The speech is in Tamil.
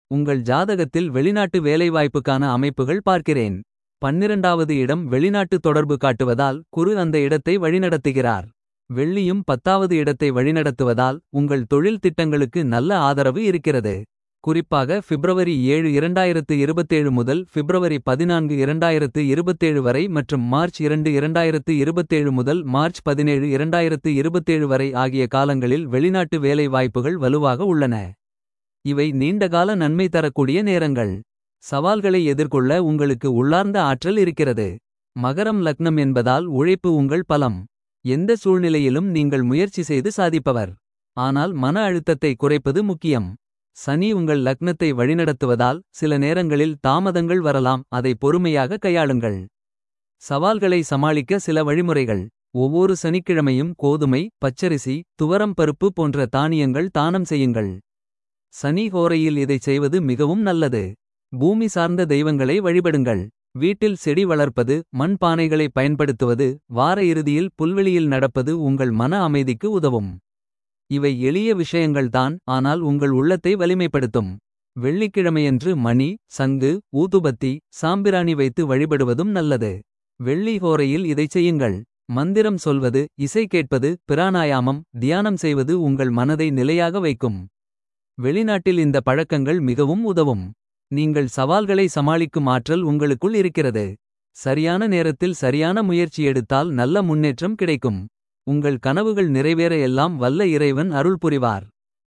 உங்கள் ஜாதகத்தில் வெளிநாட்டு வேலைவாய்ப்புக்கான அமைப்புகள் பார்க்கிறேன். பன்னிரண்டாவது இடம் வெளிநாட்டு தொடர்பு காட்டுவதால் குரு அந்த இடத்தை வழிநடத்துகிறார். வெள்ளியும் பத்தாவது இடத்தை வழிநடத்துவதால் உங்கள் தொழில் திட்டங்களுக்கு நல்ல ஆதரவு இருக்கிறது. குறிப்பாக பிப்ரவரி 7 2027 முதல் பிப்ரவரி 14 2027 வரை மற்றும் மார்ச் 2 2027 முதல் மார்ச் 17 2027 வரை ஆகிய காலங்களில் வெளிநாட்டு வேலை வாய்ப்புகள் வலுவாக உள்ளன. இவை நீண்டகால நன்மை தரக்கூடிய நேரங்கள். சவால்களை எதிர்கொள்ள உங்களுக்கு உள்ளார்ந்த ஆற்றல் இருக்கிறது. மகரம் லக்னம் என்பதால் உழைப்பு உங்கள் பலம். எந்த சூழ்நிலையிலும் நீங்கள் முயற்சி செய்து சாதிப்பவர். ஆனால் மன அழுத்தத்தை குறைப்பது முக்கியம். சனி உங்கள் லக்னத்தை வழிநடத்துவதால் சில நேரங்களில் தாமதங்கள் வரலாம் அதை பொறுமையாக கையாளுங்கள். சவால்களை சமாளிக்க சில வழிமுறைகள். ஒவ்வொரு சனிக்கிழமையும் கோதுமை பச்சரிசி துவரம் பருப்பு போன்ற தானியங்கள் தானம் செய்யுங்கள். சனி ஹோரையில் இதைச் செய்வது மிகவும் நல்லது. பூமி சார்ந்த தெய்வங்களை வழிபடுங்கள். வீட்டில் செடி வளர்ப்பது மண் பானைகளை பயன்படுத்துவது. வார இறுதியில் புல்வெளியில் நடப்பது உங்கள் மன அமைதிக்கு உதவும். இவை எளிய விஷயங்கள்தான் ஆனால் உங்கள் உள்ளத்தை வலிமைப்படுத்தும். வெள்ளிக்கிழமையன்று மணி சங்கு ஊதுபத்தி சாம்பிராணி வைத்து வழிபடுவதும் நல்லது. வெள்ளி ஹோரையில் இதைச் செய்யுங்கள். மந்திரம் சொல்வது இசை கேட்பது பிராணாயாமம் தியானம் செய்வது உங்கள் மனதை நிலையாக வைக்கும். வெளிநாட்டில் இந்த பழக்கங்கள் மிகவும் உதவும். நீங்கள் சவால்களை சமாளிக்கும் ஆற்றல் உங்களுக்குள் இருக்கிறது. சரியான நேரத்தில் சரியான முயற்சி எடுத்தால் நல்ல முன்னேற்றம் கிடைக்கும். உங்கள் கனவுகள் நிறைவேற எல்லாம் வல்ல இறைவன் அருள் புரிவார்.